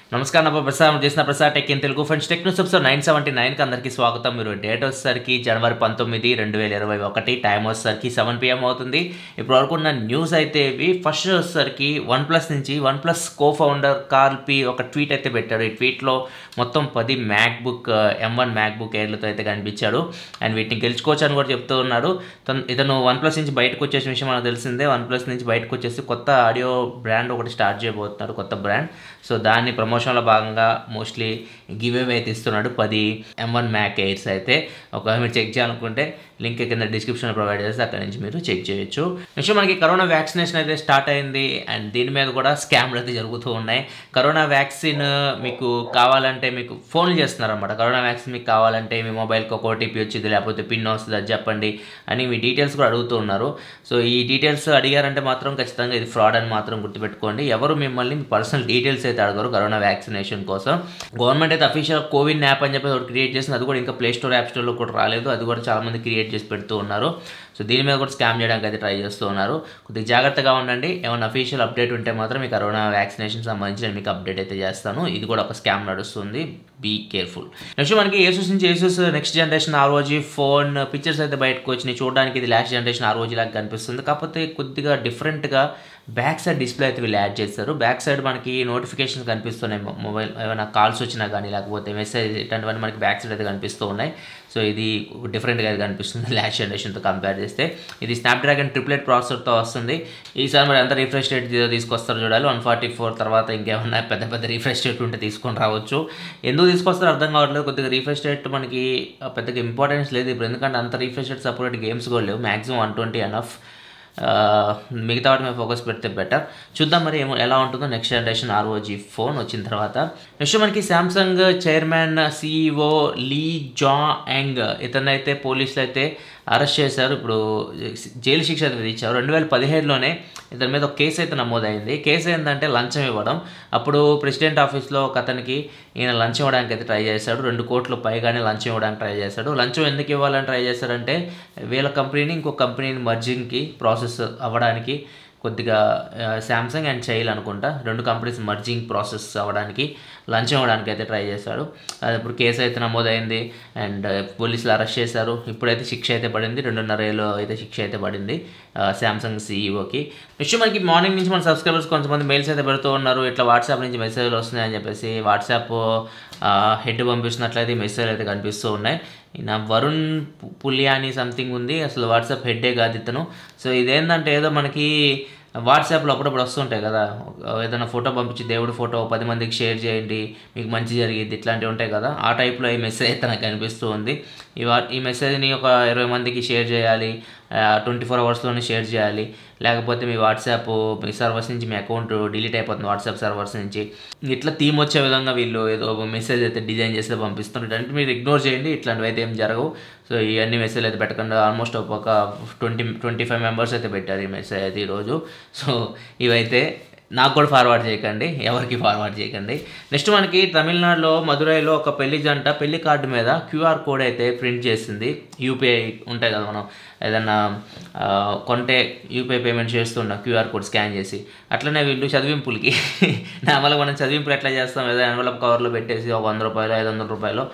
నమస్కారం నా ప్రసాద్ చేసిన Prasad tech in Telugu friends tech news episode nine seventy నైన్కి అందరికీ స్వాగతం మీరు డేట్ వచ్చేసరికి జనవరి పంతొమ్మిది రెండు వేల ఇరవై ఒకటి టైం వచ్చేసరికి సెవెన్ పిఎం అవుతుంది ఇప్పుడు వరకు ఉన్న న్యూస్ అయితే ఇవి ఫస్ట్ వచ్చేసరికి వన్ ప్లస్ నుంచి OnePlus co founder Carl Pei ఒక ట్వీట్ అయితే పెట్టాడు ఈ ట్వీట్లో మొత్తం పది MacBook M one MacBook ఎయిర్లతో అయితే కనిపించాడు అండ్ వీటిని గెలుచుకోవచ్చు అని కూడా చెప్తూ ఉన్నాడు తను ఇతను వన్ ప్లస్ నుంచి బయటకు వచ్చేసిన విషయం మనకు తెలిసిందే వన్ ప్లస్ నుంచి బయటకు వచ్చేసి కొత్త ఆడియో బ్రాండ్ ఒకటి స్టార్ట్ చేయబోతున్నాడు కొత్త బ్రాండ్ సో దాన్ని ప్రమోషన్లో భాగంగా మోస్ట్లీ గివ్ అవే అయితే ఇస్తున్నాడు పది ఎం వన్ మ్యాక్ ఎయిర్స్ అయితే ఒకవేళ మీరు చెక్ చేయాలనుకుంటే లింక్ కింద డిస్క్రిప్షన్ ప్రొవైడ్ చేస్తే అక్కడ నుంచి మీరు చెక్ చేయొచ్చు నెక్స్ట్ మనకి కరోనా వ్యాక్సినేషన్ అయితే స్టార్ట్ అయింది అండ్ దీని మీద కూడా స్కామ్లు అయితే జరుగుతూ ఉన్నాయి కరోనా వ్యాక్సిన్ మీకు కావాలంటే మీకు ఫోన్లు చేస్తున్నారు అనమాట కరోనా వ్యాక్సిన్ మీకు కావాలంటే మీ మొబైల్కి ఒక ఓటీపీ వచ్చింది లేకపోతే పిన్ వస్తుంది అది చెప్పండి అని మీ డీటెయిల్స్ కూడా అడుగుతూ ఉన్నారు సో ఈ డీటెయిల్స్ అడిగారంటే మాత్రం ఖచ్చితంగా ఇది ఫ్రాడ్ అని మాత్రం గుర్తుపెట్టుకోండి ఎవరు మిమ్మల్ని మీ పర్సనల్ డీటెయిల్స్ అయితే అడగరు కరోనా వ్యాక్సినేషన్ కోసం గవర్నమెంట్ అయితే అఫీషియల్ కోవిన్ యాప్ అని చెప్పి ఒకటి క్రియేట్ చేసింది అది కూడా ఇంకా ప్లే స్టోర్ యాప్ స్టోర్లో కూడా రాలేదు అది కూడా చాలామంది క్రియేట్ చేసి పెడుతూ ఉన్నారు సో దీని మీద కూడా స్కామ్ చేయడానికి అయితే ట్రై చేస్తూ ఉన్నారు కొద్దిగా జాగ్రత్తగా ఉండండి ఏమైనా అఫీషియల్ అప్డేట్ ఉంటే మాత్రం మీకు కరోనా వ్యాక్సినేషన్ సంబంధించి నేను మీకు అప్డేట్ అయితే చేస్తాను ఇది కూడా ఒక స్కామ్ నడుస్తుంది బీ కేర్ఫుల్ నెక్స్ట్ మనకి ఏసూస్ నుంచి Asus next generation ROG phone pictures అయితే బయటకు వచ్చినాయి చూడడానికి ఇది లాస్ట్ జనరేషన్ ఆర్ఓజీ లాగా కనిపిస్తుంది కాకపోతే కొద్దిగా డిఫరెంట్గా బ్యాక్ సైడ్ డిస్ప్లే అయితే వీళ్ళు యాడ్ చేస్తారు బ్యాక్ సైడ్ మనకి నోటిఫికేషన్స్ కనిపిస్తున్నాయి మొబైల్ ఏమైనా కాల్స్ వచ్చినా కానీ లేకపోతే మెసేజ్ ఇట్లాంటివన్నీ మనకి బ్యాక్ సైడ్ అయితే కనిపిస్తూ ఉన్నాయి సో ఇది డిఫరెంట్గా అయితే కనిపిస్తుంది లాస్ట్ జనరేషన్తో కంపేర్ చేస్తే ఇది స్నాప్డ్రాగన్ ట్రిప్లెట్ ప్రాసెసర్తో వస్తుంది ఈసారి మరి ఎంత రిఫ్రెష్ రేట్ తీసుకొస్తారో చూడాలి వన్ ఫార్టీ ఫోర్ తర్వాత ఇంకేమన్నా పెద్ద పెద్ద రిఫ్రెష్ రేట్ ఉంటే తీసుకొని రావచ్చు ఎందుకు తీసుకొస్తారో అర్థం కావట్లేదు కొద్దిగా రిఫ్రెష్ రేట్ మనకి పెద్దగా ఇంపార్టెన్స్ లేదు ఇప్పుడు ఎందుకంటే అంత రిఫ్రెష్ రేట్ సపరేట్ గేమ్స్ కూడా లేవు మ్యాక్సిమం వన్ ట్వంటీ ఎనఫ్ మిగతా వాటి మీద ఫోకస్ పెడితే బెటర్ చూద్దాం మరి ఏమో ఎలా ఉంటుందో నెక్స్ట్ జనరేషన్ ఆర్ఓజీ ఫోన్ వచ్చిన తర్వాత నెక్స్ట్ మనకి శాంసంగ్ చైర్మన్ సిఇఓ లీ జా యంగ్ ఇతనైతే పోలీసులు అయితే అరెస్ట్ చేశారు ఇప్పుడు జైలు శిక్ష అయితే విధించారు రెండు వేల పదిహేడులోనే ఇతని మీద ఒక కేసు అయితే నమోదైంది కేసు ఏంటంటే లంచం ఇవ్వడం అప్పుడు ప్రెసిడెంట్ ఆఫీస్లో ఒక అతనికి ఈయన లంచం ఇవ్వడానికి అయితే ట్రై చేశాడు రెండు కోట్లు పైగానే లంచం ఇవ్వడానికి ట్రై చేశాడు లంచం ఎందుకు ఇవ్వాలని ట్రై చేశాడంటే వీళ్ళ కంపెనీని ఇంకో కంపెనీని మర్జింగ్కి ప్రాసెస్ అవ్వడానికి కొద్దిగా శాంసంగ్ అండ్ చైల్ అనుకుంటా రెండు కంపెనీస్ మర్జింగ్ ప్రాసెస్ అవ్వడానికి లంచం ఇవ్వడానికి అయితే ట్రై చేశాడు అది ఇప్పుడు కేసు అయితే నమోదైంది అండ్ పోలీసులు అరెస్ట్ చేశారు ఇప్పుడైతే శిక్ష అయితే పడింది రెండున్నర ఏళ్ళు అయితే శిక్ష అయితే పడింది శాంసంగ్ సీఈఓకి నెక్స్ట్ మనకి మార్నింగ్ నుంచి మన సబ్స్క్రైబర్స్ కొంతమంది మెయిల్స్ అయితే పెడుతూ ఉన్నారు ఇట్లా వాట్సాప్ నుంచి మెసేజ్లు వస్తున్నాయని చెప్పేసి వాట్సాప్ హెడ్ పంపిస్తున్నట్లయితే మెసేజ్ అయితే కనిపిస్తూ ఉన్నాయి నా వరుణ్ పులియాని సంథింగ్ ఉంది అసలు వాట్సాప్ హెడ్డే కాదు ఇతను సో ఇదేంటంటే ఏదో మనకి వాట్సాప్లో అప్పుడప్పుడు వస్తుంటాయి కదా ఏదైనా ఫోటో పంపించి దేవుడి ఫోటో పది మందికి షేర్ చేయండి మీకు మంచి జరిగింది ఇట్లాంటివి ఉంటాయి కదా ఆ టైప్లో ఈ మెసేజ్ అయితే నాకు కనిపిస్తూ ఉంది ఈ వా ఈ మెసేజ్ని ఒక ఇరవై మందికి షేర్ చేయాలి ట్వంటీ ఫోర్ అవర్స్లోనే షేర్ చేయాలి లేకపోతే మీ వాట్సాప్ మీ సర్వర్స్ నుంచి మీ అకౌంట్ డిలీట్ అయిపోతుంది వాట్సాప్ సర్వర్స్ నుంచి ఇట్లా థీమ్ వచ్చే విధంగా వీళ్ళు ఏదో మెసేజ్ అయితే డిజైన్ చేస్తే పంపిస్తున్నారు అంటే మీరు ఇగ్నోర్ చేయండి ఇట్లాంటివి అయితే ఏం జరగవు సో ఇవన్నీ మెసేజ్ అయితే పెట్టకుండా ఆల్మోస్ట్ ఒక ట్వంటీ ట్వంటీ ఫైవ్ మెంబర్స్ అయితే పెట్టారు ఈ మెసేజ్ అయితే ఈరోజు సో ఇవైతే నాకు కూడా ఫార్వర్డ్ చేయకండి ఎవరికి ఫార్వర్డ్ చేయకండి నెక్స్ట్ మనకి తమిళనాడులో మదురైలో ఒక పెళ్లి జంట పెళ్లి కార్డు మీద క్యూఆర్ కోడ్ అయితే ప్రింట్ చేసింది యూపీఐ ఉంటాయి కదా మనం ఏదన్నా కొంటే యూపీఐ పేమెంట్ చేస్తున్నాం క్యూఆర్ కోడ్ స్కాన్ చేసి అట్లనే వీళ్ళు చదివింపులకి నార్మల్గా మనం చదివింపులు ఎట్లా చేస్తాం ఏదో ఎన్వలప్ కవర్లో పెట్టేసి ఒక వంద రూపాయలు ఐదు వందల రూపాయలు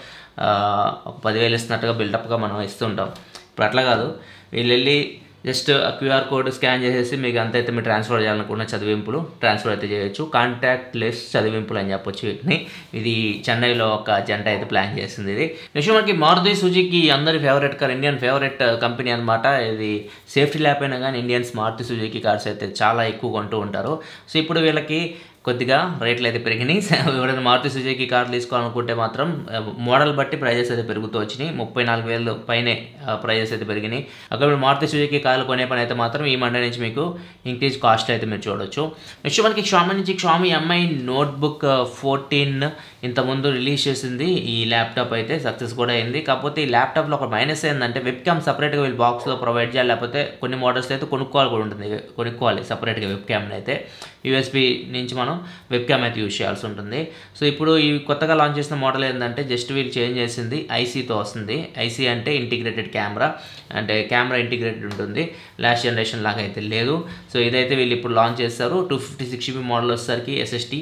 ఒక పదివేలు ఇస్తున్నట్టుగా బిల్డప్గా మనం ఇస్తుంటాం ఇప్పుడు అట్లా కాదు వీళ్ళు వెళ్ళి జస్ట్ ఆ క్యూఆర్ కోడ్ స్కాన్ చేసేసి మీకు అంతైతే మీరు ట్రాన్స్ఫర్ చేయాలనుకున్న చదివింపులు ట్రాన్స్ఫర్ అయితే చేయొచ్చు కాంటాక్ట్ లెస్ చదివింపులు అని చెప్పొచ్చు వీటిని ఇది చెన్నైలో ఒక జంట అయితే ప్లాన్ చేసింది ఇది నెక్స్ట్ మనకి మారుతి సుజుకి అందరి favourite car Indian favourite company అనమాట ఇది సేఫ్టీ ల్యాప్ అయినా కానీ ఇండియన్స్ మారుతి సుజుకి కార్స్ అయితే చాలా ఎక్కువ కొంటూ ఉంటారు సో ఇప్పుడు వీళ్ళకి కొద్దిగా రేట్లు అయితే పెరిగినాయి ఎవరైనా మారుతి సుజుకి కార్లు తీసుకోవాలనుకుంటే మాత్రం మోడల్ బట్టి ప్రైజెస్ అయితే పెరుగుతూ వచ్చినాయి ముప్పై నాలుగు వేలు పైనే ప్రైజెస్ అయితే పెరిగినాయి అక్కడ మారుతి సుజుకి కార్లు కొనే పని అయితే మాత్రం ఈ మండే నుంచి మీకు ఇంక్రీజ్ కాస్ట్ అయితే మీరు చూడొచ్చు నెక్స్ట్ మనకి షామి నుంచి షామి ఎంఐ నోట్బుక్ ఫోర్టీన్ ఇంతకుముందు రిలీజ్ చేసింది ఈ ల్యాప్టాప్ అయితే సక్సెస్ కూడా అయింది కాకపోతే ఈ ల్యాప్టాప్లో ఒక మైనస్ ఏంటంటే వెబ్ క్యామ్ సపరేట్గా వీళ్ళు బాక్స్లో ప్రొవైడ్ చేయాలి లేకపోతే కొన్ని మోడల్స్ అయితే కొనుక్కోవాలి కూడా ఉంటుంది కొనుక్కోవాలి సపరేట్గా వెబ్ క్యామ్ని అయితే యూఎస్బి నుంచి మనం మనం వెబ్ క్యామ్ అయితే యూజ్ చేయాల్సి ఉంటుంది సో ఇప్పుడు ఈ కొత్తగా లాంచ్ చేసిన మోడల్ ఏంటంటే జస్ట్ వీళ్ళు చేంజ్ చేసింది ఐసీతో వస్తుంది ఐసీ అంటే ఇంటిగ్రేటెడ్ కెమెరా అంటే కెమెరా ఇంటిగ్రేటెడ్ ఉంటుంది లాస్ట్ జనరేషన్ లాగా అయితే లేదు సో ఇదైతే వీళ్ళు ఇప్పుడు లాంచ్ చేస్తారు two fifty six GB model వచ్చేసరికి ఎస్ఎస్టీ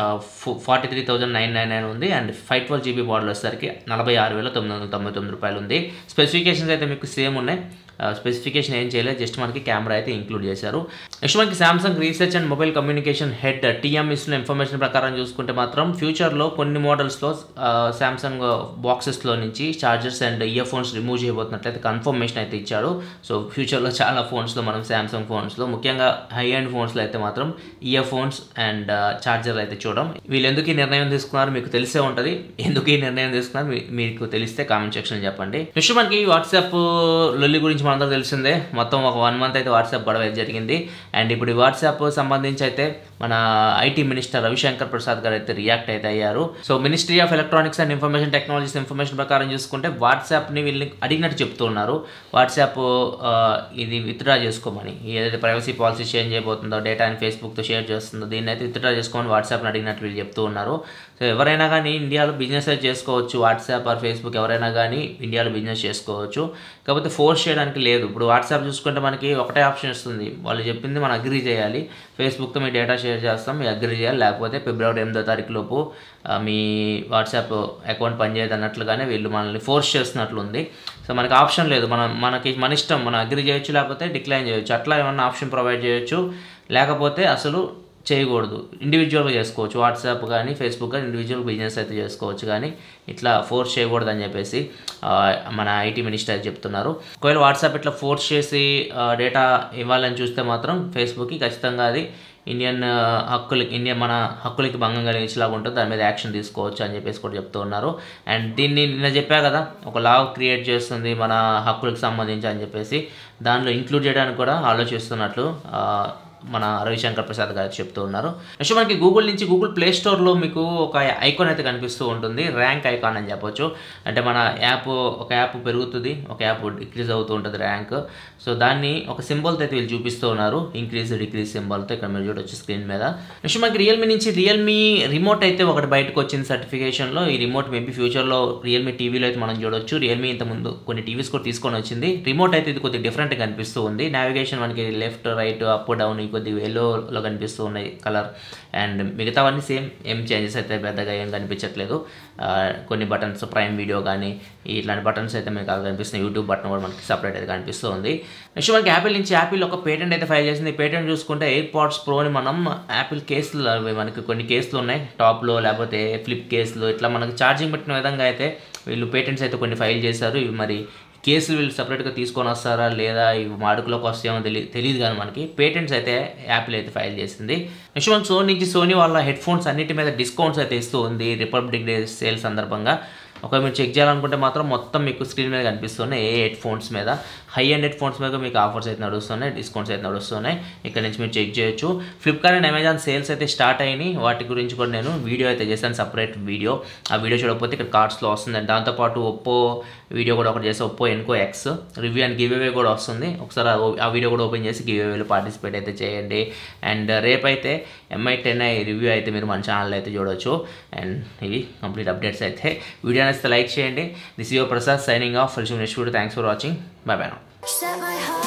forty three thousand nine nine nine ఉంది and five twelve GB model వచ్చేసరికి నలభై ఆరు వేల తొమ్మిది వందల తొంభై తొమ్మిది రూపాయలు ఉంది స్పెసిఫికేషన్స్ అయితే మీకు సేమ్ ఉన్నాయి స్పెసిఫికేషన్ ఏం చేయలేదు జస్ట్ మనకి కెమెరా అయితే ఇంక్లూడ్ చేశారు నెక్స్ట్ మనకి Samsung research and mobile communication head TM ఇస్తున్న ఇన్ఫర్మేషన్ ప్రకారం చూసుకుంటే మాత్రం ఫ్యూచర్లో కొన్ని మోడల్స్లో సామ్సంగ్ బాక్సెస్లో నుంచి chargers and earphones remove చేయబోతున్నట్లయితే కన్ఫర్మేషన్ అయితే ఇచ్చాడు సో ఫ్యూచర్లో చాలా ఫోన్స్లో మనం సామ్సంగ్ ఫోన్స్లో ముఖ్యంగా హై అండ్ ఫోన్స్లో అయితే మాత్రం ఇయర్ ఫోన్స్ అండ్ చార్జర్ అయితే చూడడం వీళ్ళు ఎందుకు ఈ నిర్ణయం తీసుకున్నారు మీకు తెలిసే ఉంటుంది ఎందుకు ఈ నిర్ణయం తీసుకున్నారు మీ- మీకు తెలిస్తే కామెంట్ సెక్షన్ చెప్పండి నెక్స్ట్ మనకి వాట్సాప్ లొల్లి గురించి మనందరూ తెలిసిందే మొత్తం ఒక వన్ మంత్ అయితే వాట్సాప్ గొడవ అయితే జరిగింది అండ్ ఇప్పుడు ఈ వాట్సాప్ సంబంధించి అయితే మన ఐటీ మినిస్టర్ రవిశంకర్ ప్రసాద్ గారు అయితే రియాక్ట్ అయితే అయ్యారు so ministry of electronics and information technologies information ప్రకారం చూసుకుంటే వాట్సాప్ని వీళ్ళని అడిగినట్టు చెప్తున్నారు వాట్సాప్ ఆ, ఇది విత్డ్రా చేసుకోమని ఏదైతే ప్రైవసీ పాలసీ చేంజ్ చేయబోతుందో డేటాని ఫేస్బుక్తో షేర్ చేస్తుందో దీన్ని అయితే విత్డ్రా చేసుకోమని వాట్సాప్ని అడిగినట్టు వీళ్ళు చెప్తూ ఉన్నారు సో ఎవరైనా కానీ ఇండియాలో బిజినెస్ అయితే చేసుకోవచ్చు వాట్సాప్ ఆర్ ఫేస్బుక్ ఎవరైనా కానీ ఇండియాలో బిజినెస్ చేసుకోవచ్చు కాకపోతే ఫోర్స్ చేయడానికి లేదు ఇప్పుడు వాట్సాప్ చూసుకుంటే మనకి ఒకటే ఆప్షన్ ఇస్తుంది వాళ్ళు చెప్పింది మనం అగ్రీ చేయాలి ఫేస్బుక్తో మీ డేటా షేర్ చేస్తాం మీరు అగ్రీ చేయాలి లేకపోతే ఫిబ్రవరి ఎనిమిదో తారీఖు లోపు ఆ, మీ వాట్సాప్ అకౌంట్ పనిచేయదు అన్నట్లుగానే వీళ్ళు మనల్ని ఫోర్స్ చేస్తున్నట్లు ఉంది సో మనకి ఆప్షన్ లేదు మనం మనకి మన ఇష్టం మనం అగ్రీ చేయొచ్చు లేకపోతే డిక్లైన్ చేయొచ్చు అట్లా ఏమన్నా ఆప్షన్ ప్రొవైడ్ చేయొచ్చు లేకపోతే అసలు చేయకూడదు ఇండివిజువల్గా చేసుకోవచ్చు వాట్సాప్ కానీ ఫేస్బుక్ కానీ ఇండివిజువల్ బిజినెస్ అయితే చేసుకోవచ్చు కానీ ఇట్లా ఫోర్స్ చేయకూడదు అని చెప్పేసి ఆ, మన ఐటీ మినిస్టర్ చెప్తున్నారు ఒకవేళ వాట్సాప్ ఇట్లా ఫోర్స్ చేసి డేటా ఇవ్వాలని చూస్తే మాత్రం ఫేస్బుక్కి ఖచ్చితంగా అది ఇండియన్ ఆ, హక్కులకి ఇండియన్ మన హక్కులకి భంగం కలిగించేలాగా ఉంటుంది దాని మీద యాక్షన్ తీసుకోవచ్చు అని చెప్పేసి కూడా చెప్తూ ఉన్నారు అండ్ దీన్ని నిన్న చెప్పా కదా ఒక లా క్రియేట్ చేస్తుంది మన హక్కులకు సంబంధించి అని చెప్పేసి దానిలో ఇంక్లూడ్ చేయడానికి కూడా ఆలోచిస్తున్నట్లు ఆ, మన రవిశంకర్ ప్రసాద్ గారు చెప్తూ ఉన్నారు నెక్స్ట్ మనకి గూగుల్ నుంచి గూగుల్ ప్లే స్టోర్లో మీకు ఒక ఐకాన్ అయితే కనిపిస్తూ ఉంటుంది ర్యాంక్ ఐకాన్ అని చెప్పొచ్చు అంటే మన యాప్ ఒక యాప్ పెరుగుతుంది ఒక యాప్ డిక్రీజ్ అవుతూ ఉంటుంది ర్యాంక్ సో దాన్ని ఒక సింబల్తో అయితే వీళ్ళు చూపిస్తూ ఉన్నారు ఇంక్రీజ్ డిక్రీజ్ సింబల్తో ఇక్కడ మీరు చూడొచ్చు స్క్రీన్ మీద నెక్స్ట్ మనకి రియల్మీ నుంచి రియల్మీ రిమోట్ అయితే ఒకటి బయటకు వచ్చింది సర్టిఫికేషన్లో ఈ రిమోట్ మేబీ ఫ్యూచర్లో రియల్మీ టీవీలో అయితే మనం చూడొచ్చు రియల్మీ ఇంతకుముందు కొన్ని టీవీస్ కూడా తీసుకొని వచ్చింది రిమోట్ అయితే ఇది కొద్దిగా డిఫరెంట్గా కనిపిస్తూ ఉంది నావిగేషన్ మనకి లెఫ్ట్ రైట్ అప్ డౌన్ కొద్దిగా ఎల్లోలో కనిపిస్తూ ఉన్నాయి కలర్ అండ్ మిగతావన్నీ సేమ్ ఏం చేంజెస్ అయితే పెద్దగా ఏం కనిపించట్లేదు ఆ, కొన్ని బటన్స్ ప్రైమ్ వీడియో కానీ ఇట్లాంటి బటన్స్ అయితే మీకు అలా కనిపిస్తున్నాయి యూట్యూబ్ బటన్ కూడా మనకి సపరేట్ అయితే కనిపిస్తూ ఉంది నెక్స్ట్ మనకి యాపిల్ నుంచి యాపిల్ ఒక పేటెంట్ అయితే ఫైల్ చేసింది పేటెంట్ చూసుకుంటే ఎయిర్ పాడ్స్ ప్రోని మనం యాపిల్ కేసులు అవి మనకి కొన్ని కేసులు ఉన్నాయి టాప్లో లేకపోతే ఫ్లిప్ కేసులు ఇట్లా మనకి ఛార్జింగ్ పెట్టిన విధంగా అయితే వీళ్ళు పేటెంట్స్ అయితే కొన్ని ఫైల్ చేశారు ఇవి మరి కేసులు వీళ్ళు సపరేట్గా తీసుకొని వస్తారా లేదా ఇవి మాడుకులోకి వస్తాయేమో తెలియ తెలియదు కానీ మనకి పేటెంట్స్ అయితే యాపిల్ అయితే ఫైల్ చేసింది నెక్స్ట్ మనకి సోనీ నుంచి సోనీ వాళ్ళ హెడ్ ఫోన్స్ అన్నిటి మీద డిస్కౌంట్స్ అయితే ఇస్తూ ఉంది రిపబ్లిక్ డే సేల్ సందర్భంగా ఒకవేళ మీరు చెక్ చేయాలనుకుంటే మాత్రం మొత్తం మీకు స్క్రీన్ మీద కనిపిస్తున్నాయి ఏ హెడ్ ఫోన్స్ మీద హై అండ్ హెడ్ ఫోన్స్ మీద మీకు ఆఫర్స్ అయితే నడుస్తున్నాయి డిస్కౌంట్స్ అయితే నడుస్తున్నాయి ఇక్కడ నుంచి మీరు చెక్ చేయొచ్చు ఫ్లిప్కార్ట్ అండ్ అమెజాన్ సేల్స్ అయితే స్టార్ట్ అయినాయి వాటి గురించి కూడా నేను వీడియో అయితే చేశాను సపరేట్ వీడియో ఆ వీడియో చూడకపోతే ఇక్కడ కార్డ్స్లో వస్తుంది దాంతోపాటు ఒప్పో వీడియో కూడా ఒకటి చేస్తే Oppo Enco X review and giveaway కూడా వస్తుంది ఒకసారి ఆ- ఆ వీడియో కూడా ఓపెన్ చేసి గివ్ అవేలో పార్టిసిపేట్ అయితే చేయండి అండ్ రేపైతే ఎంఐ టెన్ ఐ రివ్యూ అయితే మీరు మన ఛానల్ అయితే చూడొచ్చు అండ్ ఇవి కంప్లీట్ అప్డేట్స్ అయితే వీడియో నచ్చితే లైక్ చేయండి this your Prasad signing off for next video thanks for watching bye bye Set my heart